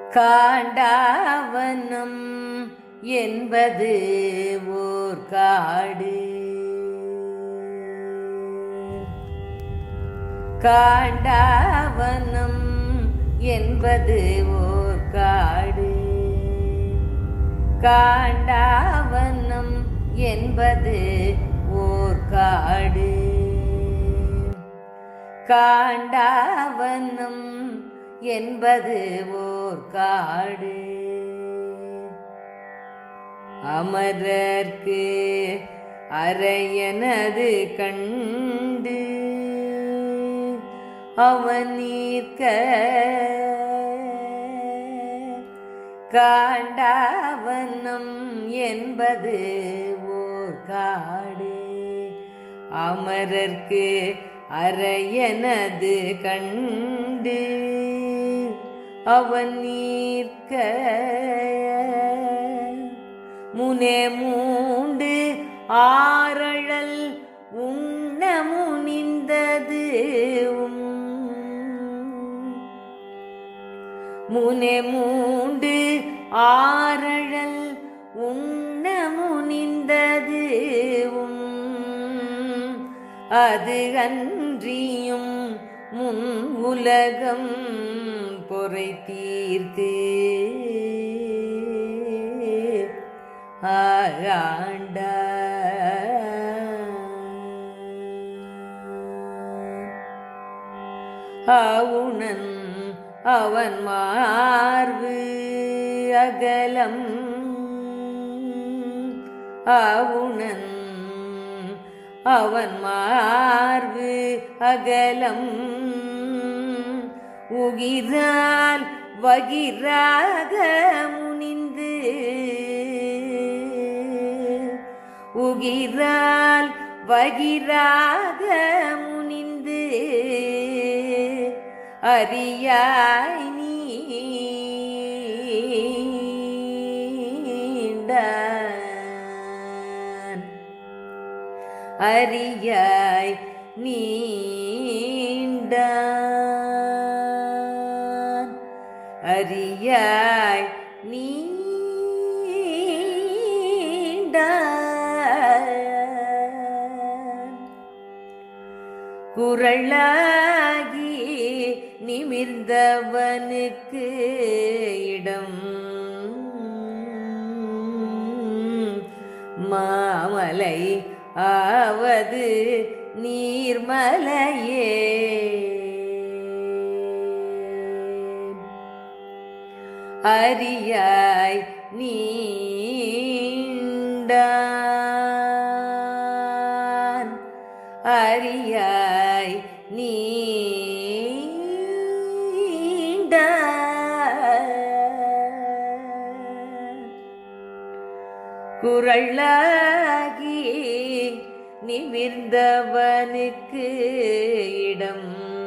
காண்டாவனம் என்பது ஓர் காடு காண்டாவனம் என்பது ஓர் காடு காண்டாவனம் என்பது ஓர் காடு காண்டாவனம் என்பது ஓர் காடு அமரர்க்கு அரையனது கண்டு அவன் நீர்க்க காண்டாவனம் என்பது ஓர் காடு அமரர்க்கு அரையனது கண்டு அவன் நீர்க்க முனே மூண்டு ஆரழல் உண்ண முனிந்தது முனே மூண்டு ஆரழல் உண்ண முனிந்தது அது அன்றியும் முன் உலகம் பொறை தீர்த்து ஆராண்ட அவுணன் அவன் மார்பு அகலம் அவுணன் அவன் மார்பு அகலம் உகிரால் வகிராக முனிந்து உகிரால் வகிராக முனிந்து அறியாய் நீண்டான் அறியாய் நீண்டான் அறியாய் நீண்டான் குரலாகி நிமிர்ந்தவனுக்கு இடம் மாமலை ஆவது நீர்மலையே அறியாய் நீண்டான் அறியாய் நீண்டான் குரலாகி நிமிர்ந்தவனுக்கு இடம்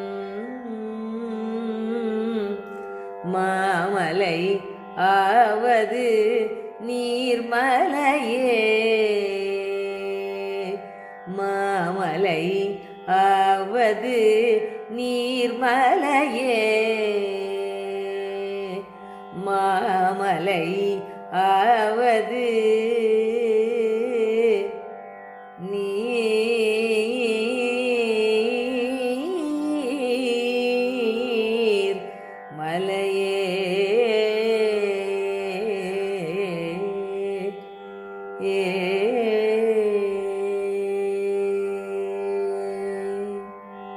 மாமலை ஆவது நீர்மலையே மாமலை ஆவது நீர்மலையே மாமலை ஆவது நீர் மலையே ஏ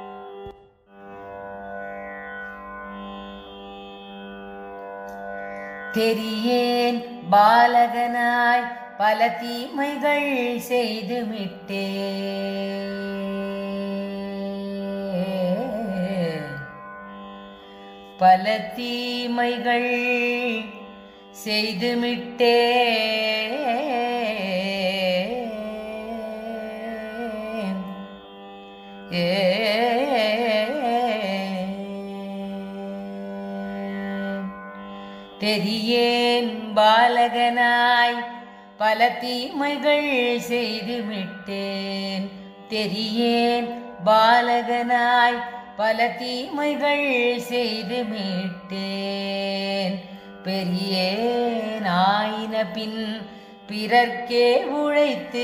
தெரியேன் பாலகனாய் பல தீமைகள் செய்துவிட்டே பல தீமைகள் செய்துவிட்டே தெரியேன் பாலகனாய் பல தீமைகள் செய்துவிட்டேன் தெரியேன் பாலகனாய் பல தீமைகள் செய்துவிட்டேன் பெரியேன் ஆயின பின் பிறர்க்கே உழைத்து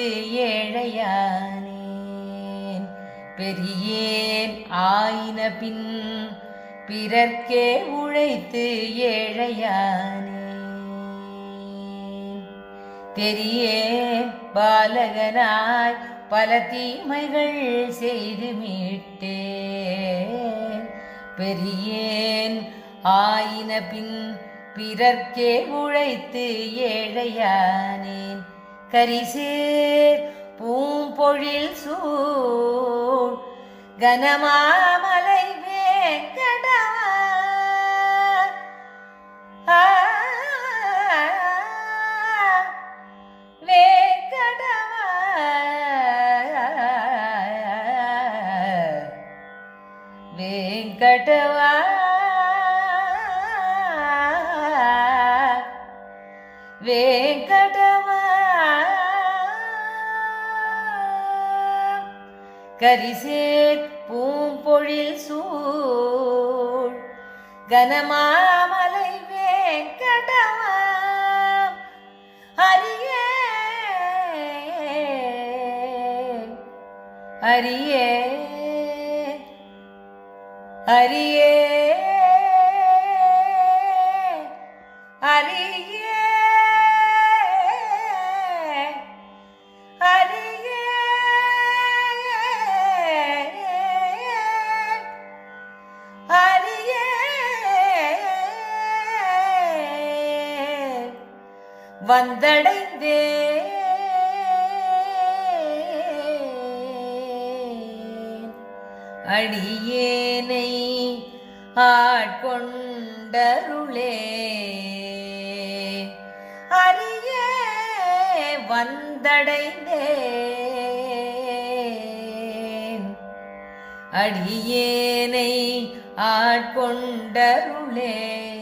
ஏழையானேன் பெரியேன் ஆயின பின் பிறர்க்கே உழைத்து ஏழையானேன் தெரியேன் பாலகனாய் பல தீமைகள் செய்து மீட்டேன் பெரியேன் ஆயின பின் பிறர்க்கே உழைத்து ஏழையானேன் கரிசேர் பூம்பொழில் சூழ் கனமாமலை வேங்கடவா ஆ, வேங்கடவா வேங்கடவா வேங்கடவா கரிசேர் பூம்பொழில் சூழ் கனமாமலை வேங்கடவா அரியே அரியே அரியே அரியே அரியே அரியே வந்தடைந்தே அடியேனை ஆட்கொண்டருளே அரியே வந்தடைந்தேன் அடியேனை ஆட்கொண்டருளே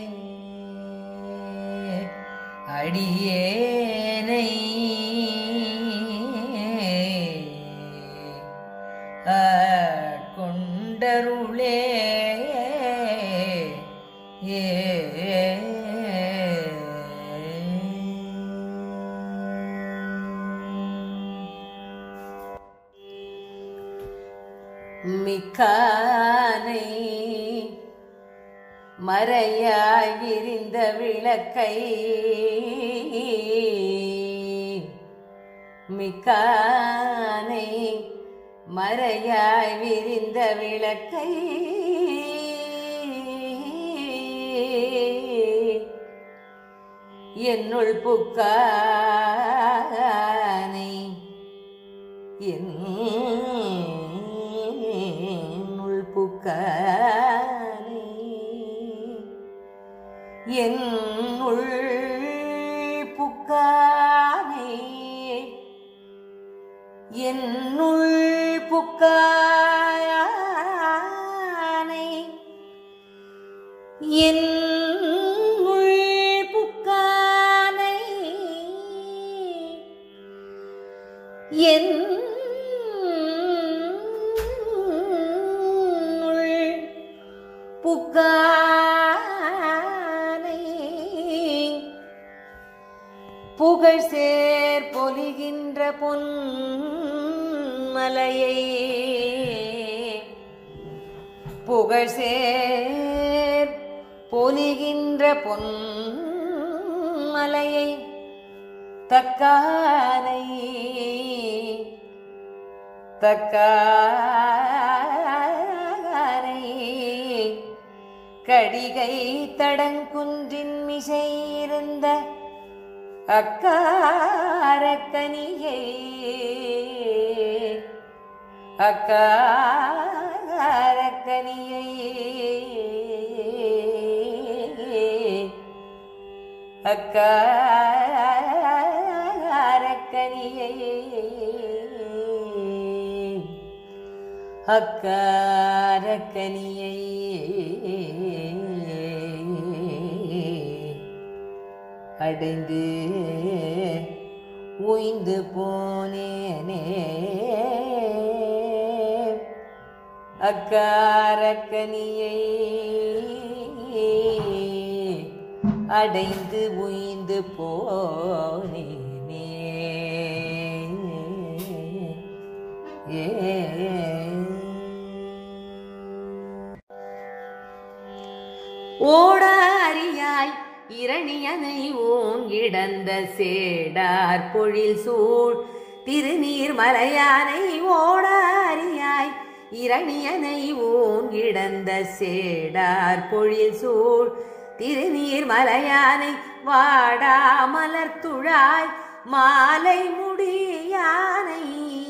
அடியேனை ஆட்கொண்டருளே ஏ மிக்கானை மறையாய் விரிந்த விளக்கை மிக்கானை மறையாய் விரிந்த விளக்கை என்னுள் புக்கானை என்னுள் புக்கானை என்னுள் புக்கானை என்னுள் புக்கானை என்னுள் புக்கானை என்னுள் புக்கானை புகழ் சேர் பொலிகின்ற பொன் மலையை புகழ் சேர் பொலிகின்ற பொன் மலையை தக்கானை தக்கானை கடிகை தடங்குன்றின் மிசை இருந்த அக்காரக்கனியை அக்காரக்கனியை அக்காரக்கனியை அக்காரக்கனியை அடைந்து உய்ந்து போனேனே அக்காரக்கனியை அடைந்து உய்ந்து போனேனே ஏ ஓட அறியாய் இரணியனை ஓங்கிடந்த சேடார் பொழில் சூழ் திருநீர் மலையானை ஓட அறியாய் இரணியனை ஓங்கிடந்த சேடார் பொழில் சூழ் திருநீர் மலையானை வாடா மலர்த்துழாய் மாலை முடியானை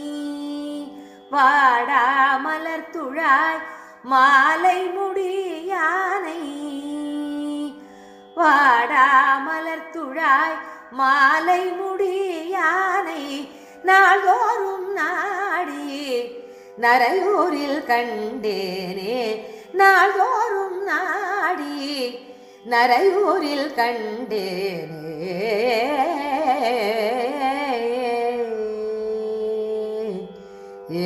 வாடா மலர்த்துழாய் மாலை முடியானை வாடா மலர்த்துழாய் மாலை முடியானை நாள்தோறும் நாடி நரையூரில் கண்டேனே நாள்தோறும் நாடி நரையூரில் கண்டேனே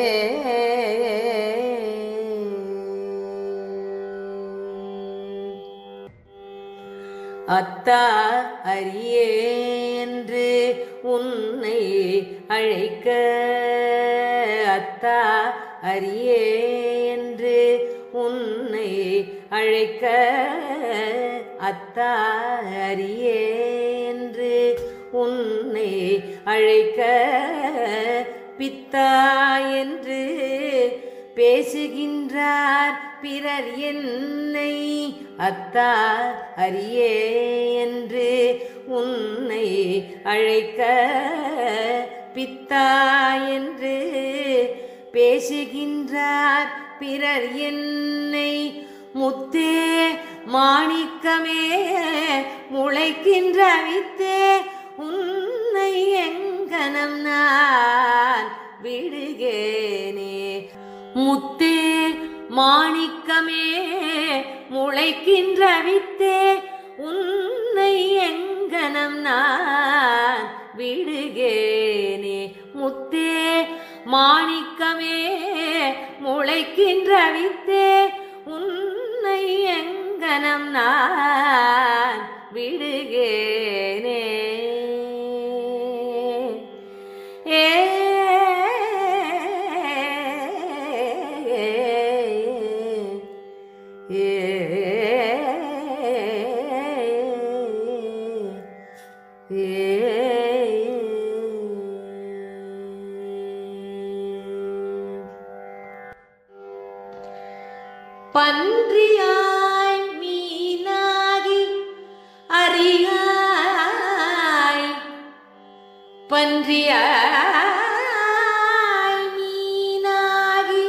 அத்தா அரியே என்று உன்னை அழைக்க அத்தா அரியே என்று உன்னை அழைக்க அத்தா அரியே என்று உன்னை அழைக்க பித்தா என்று பேசுகின்றார் பிறர் என்னை அத்தா அரியே என்று உன்னை அழைக்க பித்தா என்று பேசுகின்றார் பிறர் என்னை முத்தே மாணிக்கமே முளைக்கின்ற வித்தே உன்னை எங்கனம் நான் விடுகேனே முத்தே மாணிக்கமே முளைக்கின்ற வித்தே உன்னை எங்கனம் நான் விடுகேனே முத்தே மாணிக்கமே முளைக்கின்ற வித்தே உன்னை எங்கனம் நான் விடுகேனே ஏ பன்றியாய் மீனாகி அறியாய் பன்றியாய் மீனாகி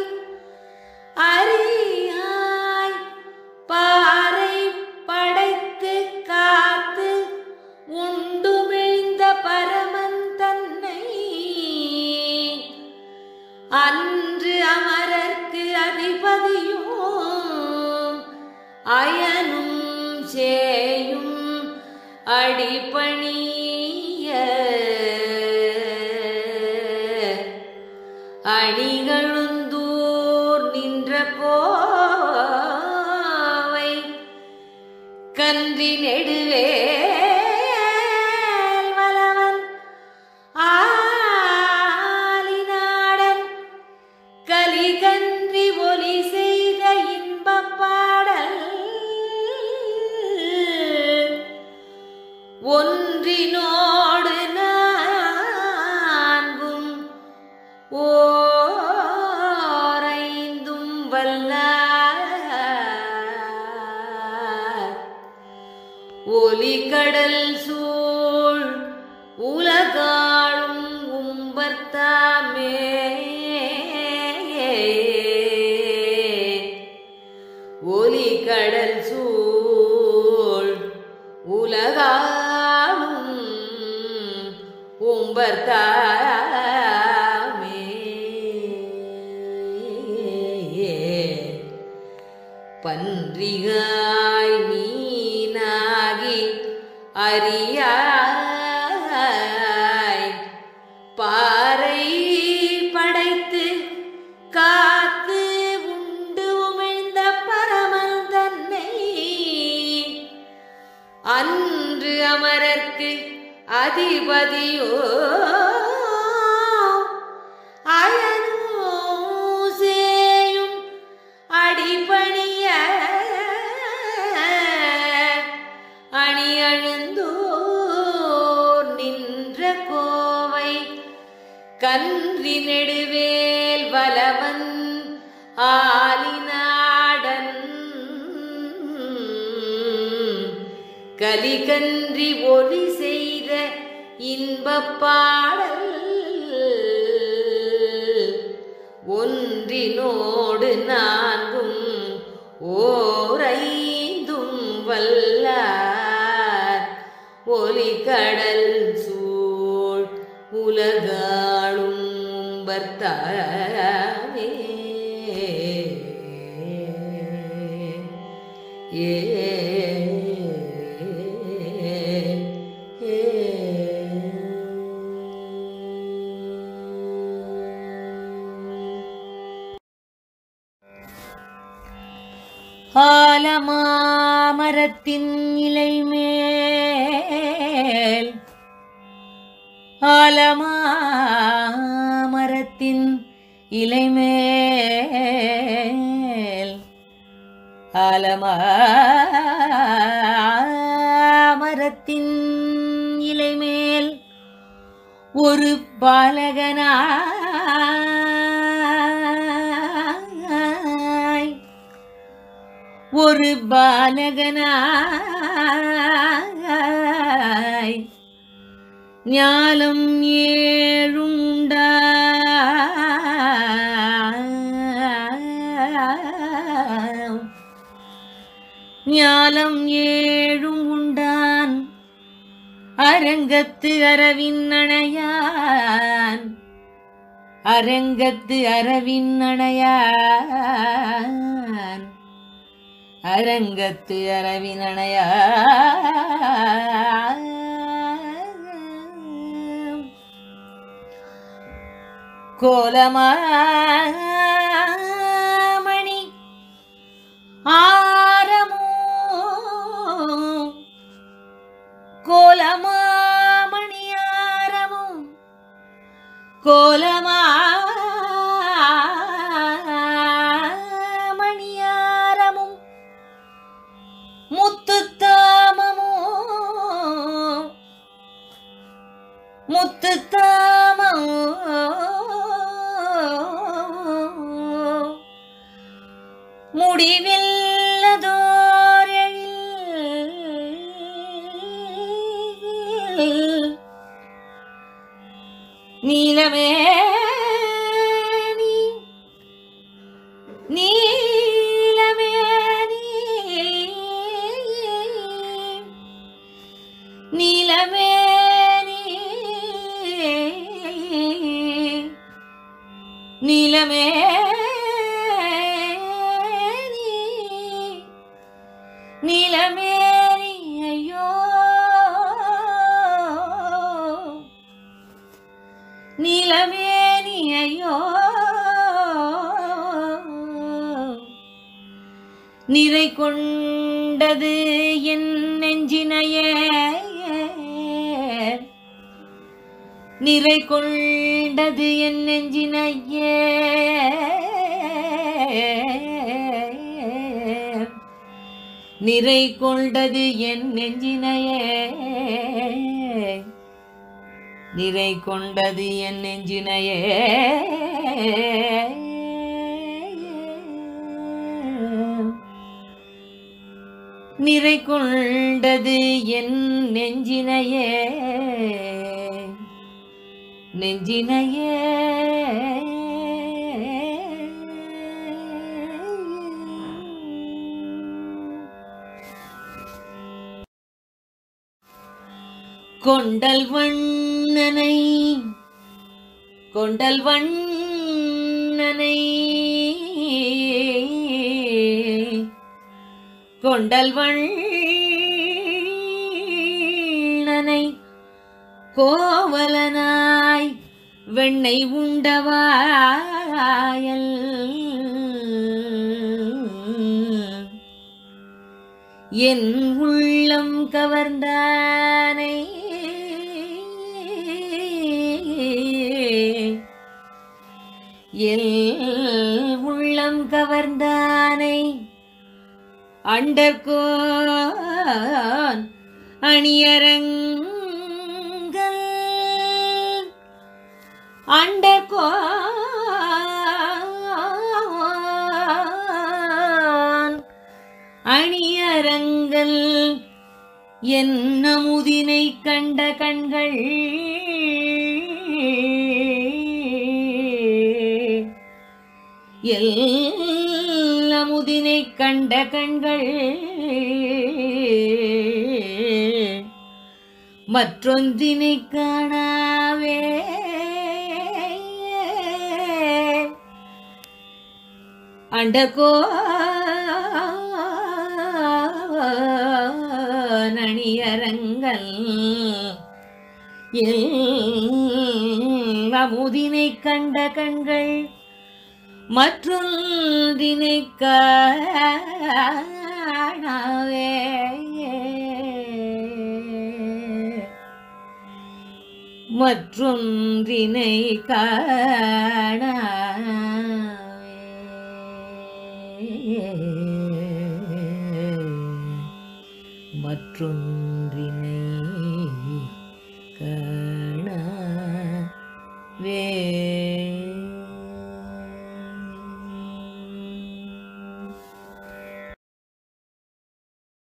அறியாய் பாறை படைத்து காத்து உண்டுமிழ்ந்த பரமன் தன்னை அன்று அமரர்க்கு அதிபதியும் அயனும் சேயும் அடிபணிய அணிகளுந்தூர் நின்ற கோவை கன்றி நெடுவே வலவன் ஆலிநாடன் கலிகன்றி ஒலி செய்த இன்பப் பாடல் ஒன்றினோடு நான்கும் ஓரைந்தும் வல்லார் ஒலிகடல் சூழ் உலகாளும் உம்பர்த்தாமே ஒலிகடல் சூழ் உலகாளும் உம்பர்த்தாமே பன்றிகாய் மீனாகி அறியாய் பாறை படைத்து காத்து உண்டு உமிழ்ந்த பரமன் தன்னை அதிபதியோ அயனோ சேயும் அடிபணிய அணி அழுந்தோர் நின்ற கோவை கன்றி நெடுவேல் வலவன் ஆலிநாடன் கலிகன்றி ஒளி செய்த இன்பப் பாடல் ஒன்றினோடு நான்கும் ஓரைந்தும் வல்லார் ஒலி கடல் சூழ் உலகாளும் உம்பர்த்தாமே ஏ ஆலமாமரத்தின் இலை மேல் ஆலமாமரத்தின் இலை மேல் ஆலமாமரத்தின் இலை மேல் ஒரு பாலகனாய் ஒரு பாலகனாய் ஞாலம் ஏழும் உண்டாம். ஞாலம் ஏழும் உண்டான் அரங்கத்து அரவின் அணையான் அரங்கத்து அரவின் அணையான் அரங்கத்து அரவின் அணையான் கோலமாமணி ஆரமோ கோலமாமணி ஆரமும் கோலமாமணியாரமும் முத்துத்தாமமோ முத்துத்தாமமோ முடிவில்லதோர் எழில் நீலமே நீ நீலமே நீ நீலமே நீ நீலமே நீ நீலமே நீ ஐயோ நீலமேனி ஐயோ நிறை கொண்டது என் நெஞ்சினையே நிறை கொண்டது என் நெஞ்சினையே நிறை கொண்டது என் நெஞ்சினையே நிறை கொண்டது என் நெஞ்சினையே நிறை கொண்டது என் நெஞ்சினையே நெஞ்சினையே கொண்டல் வண்ணனை கொண்டல் வண்ணனை கொண்டல் வண்ணனை கோவலனாய் வெண்ணெய் உண்டவாயல் என் உள்ளம் கவர்ந்தானை எல் உள்ளம் கவர்ந்தானை அண்டர்கோன் அணியரங்கள் அண்டர்கோன் அணியரங்கள் என் அமுதினை கண்ட கண்கள் எல் அமுதினை கண்ட கண்கள் மற்றொன்றினை காணாவே அண்டகோ நணியரங்கள் அமுதினை கண்ட கண்கள் மற்றொன்றினை காணாவே மற்றொன்றினை காணாவே மற்றொன்று